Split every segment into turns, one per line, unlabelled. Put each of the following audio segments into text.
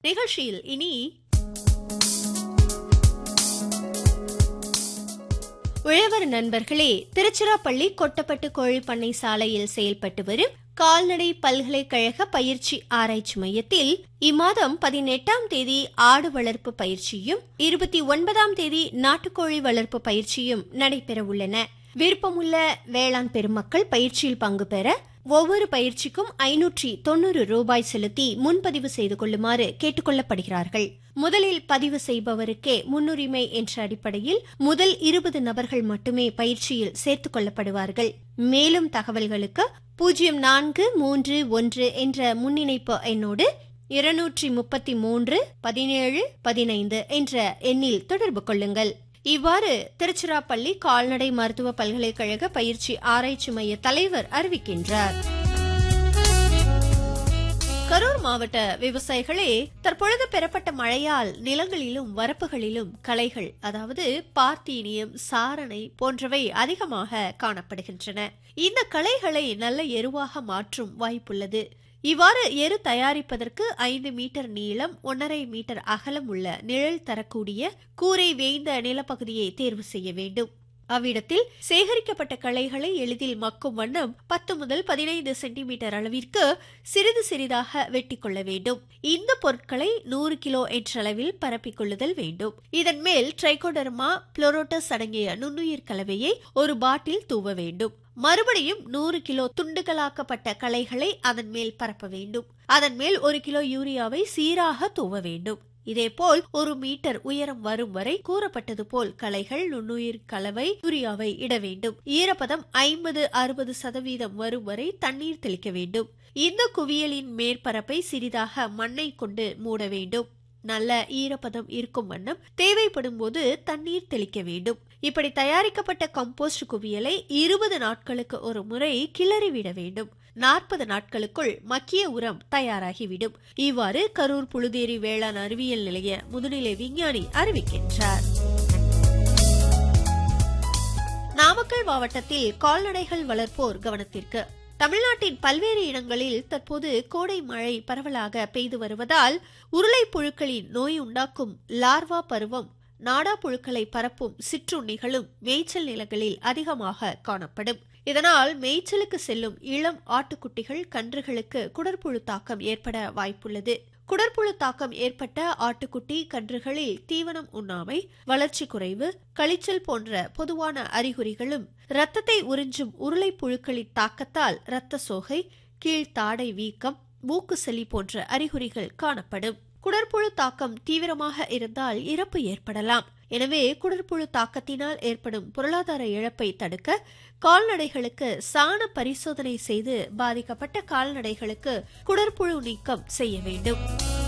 நிகழ்ச்சியில் இனி உழவர் நண்பர்களே திருச்சிராப்பள்ளி கொட்டப்பட்டு கோழி பண்ணை சாலையில் செயல்பட்டு வரும் கால்நடை பல்கலைக்கழக பயிற்சி ஆராய்ச்சி மையத்தில் இம்மாதம் பதினெட்டாம் தேதி ஆடு வளர்ப்பு பயிற்சியும் இருபத்தி ஒன்பதாம் தேதி நாட்டுக்கோழி வளர்ப்பு பயிற்சியும் நடைபெற உள்ளன விருப்பமுள்ள வேளாண் பெருமக்கள் பயிற்சியில் பங்கு பெற ஒவ்வொரு பயிற்சிக்கும் ஐநூற்றி தொண்ணூறு ரூபாய் செலுத்தி முன்பதிவு செய்து கொள்ளுமாறு கேட்டுக்கொள்ளப்படுகிறார்கள் முதலில் பதிவு செய்பவருக்கே முன்னுரிமை என்ற அடிப்படையில் முதல் இருபது நபர்கள் மட்டுமே பயிற்சியில் சேர்த்துக் கொள்ளப்படுவார்கள் மேலும் தகவல்களுக்கு பூஜ்ஜியம் நான்கு மூன்று ஒன்று என்ற முன்னிணைப்பு எண்ணோடு இருநூற்றி முப்பத்தி மூன்று பதினேழு பதினைந்து என்ற எண்ணில் தொடர்பு கொள்ளுங்கள் இவ்வாறு திருச்சிராப்பள்ளி கால்நடை மருத்துவ பல்கலைக்கழக பயிற்சி ஆராய்ச்சி மைய தலைவர் அறிவிக்கின்றார் கரூர் மாவட்ட விவசாயிகளே தற்பொழுது பெறப்பட்ட மழையால் நிலங்களிலும் வரப்புகளிலும் களைகள் அதாவது பார்த்தீனியம் சாரணை போன்றவை அதிகமாக காணப்படுகின்றன இந்த களைகளை நல்ல எருவாக மாற்றும் வாய்ப்புள்ளது இவ்வாறு எரு தயாரிப்பதற்கு ஐந்து மீட்டர் நீளம் ஒன்றரை மீட்டர் அகலம் உள்ள நிழல் தரக்கூடிய கூரை வேய்ந்த நிலப்பகுதியை தேர்வு செய்ய வேண்டும் அவ்விடத்தில் சேகரிக்கப்பட்ட களைகளை எளிதில் மக்கும் வண்ணம் பத்து முதல் பதினைந்து சென்டிமீட்டர் அளவிற்கு சிறிது சிறிதாக வெட்டி கொள்ள வேண்டும் இந்த பொருட்களை நூறு கிலோ என்ற அளவில் பரப்பிக் கொள்ளுதல் வேண்டும் இதன் மேல் ட்ரைகோடர்மா புளோரோட்டஸ் அடங்கிய நுண்ணுயிர் கலவையை ஒரு பாட்டில் தூவ வேண்டும் மறுபடியும் நூறு கிலோ துண்டுகளாக்கப்பட்ட களைகளை அதன் மேல் பரப்ப வேண்டும் அதன் மேல் ஒரு கிலோ யூரியாவை சீராக தூவ வேண்டும் இதேபோல் ஒரு மீட்டர் உயரம் வரும் வரை கூறப்பட்டது போல் களைகள் நுண்ணுயிர் கலவை யூரியாவை இட வேண்டும் ஈரப்பதம் ஐம்பது அறுபது சதவீதம் வரும் வரை தண்ணீர் தெளிக்க வேண்டும் இந்த குவியலின் மேற்பரப்பை சிறிதாக மண்ணை கொண்டு மூட வேண்டும் நல்ல ஈரப்பதம் இருக்கும் வண்ணம் தேவைப்படும் போது தண்ணீர் தெளிக்க வேண்டும் இப்படி தயாரிக்கப்பட்ட கம்போஸ்ட் குவியலை இருபது நாட்களுக்கு ஒரு முறை கிளறிவிட வேண்டும் நாற்பது நாட்களுக்குள் மக்கிய உரம் தயாராகிவிடும் இவ்வாறு கரூர் புழுதேரி வேளாண் அறிவியல் நிலைய முதுநிலை விஞ்ஞானி அறிவிக்கின்றார் நாமக்கல் மாவட்டத்தில் கால்நடைகள் வளர்ப்போர் கவனத்திற்கு தமிழ்நாட்டின் பல்வேறு இடங்களில் தற்போது கோடை மழை பரவலாக பெய்து வருவதால் உருளை புழுக்களின் நோய் உண்டாக்கும் லார்வா பருவம் நாடா புழுக்களை பரப்பும் சிற்றுண்ணிகளும் மேய்ச்சல் நிலங்களில் அதிகமாக காணப்படும் இதனால் மேய்ச்சலுக்கு செல்லும் இளம் ஆட்டுக்குட்டிகள் கன்றுகளுக்கு குடற்புழு தாக்கம் ஏற்பட வாய்ப்புள்ளது குடற்புழு தாக்கம் ஏற்பட்ட ஆட்டுக்குட்டி கன்றுகளில் தீவனம் உண்ணாமை வளர்ச்சி குறைவு கழிச்சல் போன்ற பொதுவான அறிகுறிகளும் இரத்தத்தை உறிஞ்சும் உருளை புழுக்களின் தாக்கத்தால் இரத்த சோகை கீழ்த்தாடை வீக்கம் மூக்கு சளி போன்ற அறிகுறிகள் காணப்படும் குடற்புழு தாக்கம் தீவிரமாக இருந்தால் இறப்பு ஏற்படலாம் எனவே குடற்புழு தாக்கத்தினால் ஏற்படும் பொருளாதார இழப்பை தடுக்க கால்நடைகளுக்கு சாண பரிசோதனை செய்து பாதிக்கப்பட்ட கால்நடைகளுக்கு குடற்புழு நீக்கம் செய்ய வேண்டும்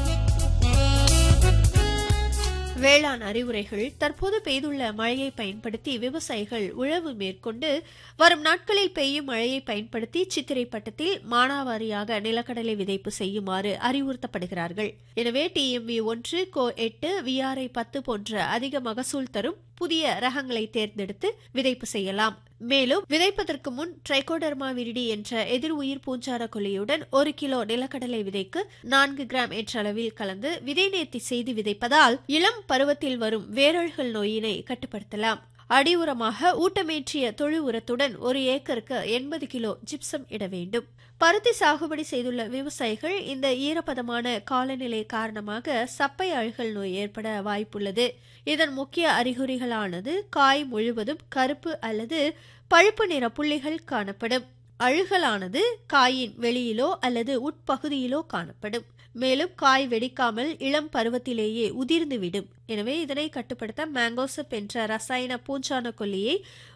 வேளாண் அறிவுரைகள் தற்போது பெய்துள்ள மழையை பயன்படுத்தி விவசாயிகள் உழவு மேற்கொண்டு வரும் நாட்களில் பெய்யும் மழையை பயன்படுத்தி சித்திரை பட்டத்தில் மானாவாரியாக நிலக்கடலை விதைப்பு செய்யுமாறு அறிவுறுத்தப்படுகிறார்கள் எனவே டிஎம்வி ஒன்று கோ எட்டு விஆர்ஐ பத்து போன்ற அதிக மகசூல் தரும் புதிய ரகங்களை தேர்ந்தெடுத்து விதைப்பு செய்யலாம் மேலும் விதைப்பதற்கு முன் ட்ரைகோடர்மா விரிடி என்ற எதிர் உயிர் பூஞ்சார கொல்லியுடன் ஒரு கிலோ நிலக்கடலை விதைக்கு நான்கு கிராம் என்ற அளவில் கலந்து விதை நேர்த்தி செய்து விதைப்பதால் இளம் பருவத்தில் வரும் வேரல்கள் நோயினை கட்டுப்படுத்தலாம் அடி உரமாக ஊட்டமேற்றிய தொழு உரத்துடன் ஒரு ஏக்கருக்கு எண்பது கிலோ ஜிப்சம் இட வேண்டும் பருத்தி சாகுபடி செய்துள்ள விவசாயிகள் இந்த ஈரப்பதமான காலநிலை காரணமாக சப்பை அழுகல் நோய் ஏற்பட வாய்ப்புள்ளது இதன் முக்கிய அறிகுறிகளானது காய் முழுவதும் கருப்பு அல்லது பழுப்பு நிற புள்ளிகள் காணப்படும் அழுகலானது காயின் வெளியிலோ அல்லது உட்பகுதியிலோ காணப்படும் மேலும் காய் வெடிக்காமல் இளம் பருவத்திலேயே உதிர்ந்துவிடும் எனவே இதனை கட்டுப்படுத்த மேங்கோசப் என்ற ரசாயன பூஞ்சான கொல்லியை